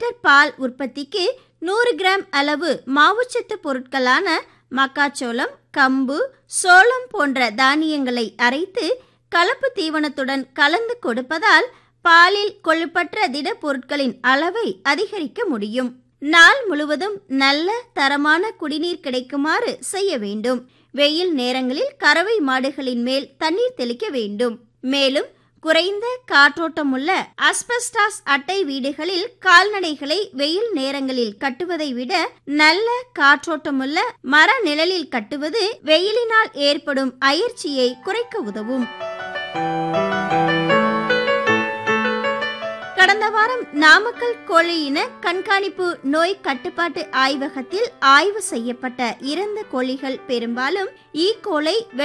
litre பால் உற்பத்திக்கு நூறு gram அளவு மாவுச்சத்து பொருட்களான மக்காச்சோளம் கம்பு சோளம் போன்ற தானியங்களை அரைத்து கலப்பு தீவனத்துடன் கலந்து கொடுப்பதால் பாலில் கொழுப்பற்ற திடப்பொருட்களின் அளவை அதிகரிக்க முடியும் நாள் முழுவதும் நல்ல தரமான குடிநீர் கிடைக்குமாறு செய்ய வேண்டும் வெயில் நேரங்களில் கறவை மாடுகளின் மேல் தண்ணீர் தெளிக்க வேண்டும் மேலும் குறைந்த காற்றோட்டமுள்ள அஸ்பெஸ்டாஸ் அட்டை வீடுகளில் கால்நடைகளை வெயில் நேரங்களில் கட்டுவதை விட நல்ல காற்றோட்டமுள்ள மர நிழலில் கட்டுவது வெயிலினால் ஏற்படும் அயற்சியை குறைக்க உதவும் கடந்த வாரம் நாமக்கல் கோழியின கண்காணிப்பு நோய் கட்டுப்பாட்டு ஆய்வகத்தில் ஆய்வு செய்யப்பட்ட இறந்த கோழிகள் பெரும்பாலும் ஈ கோலை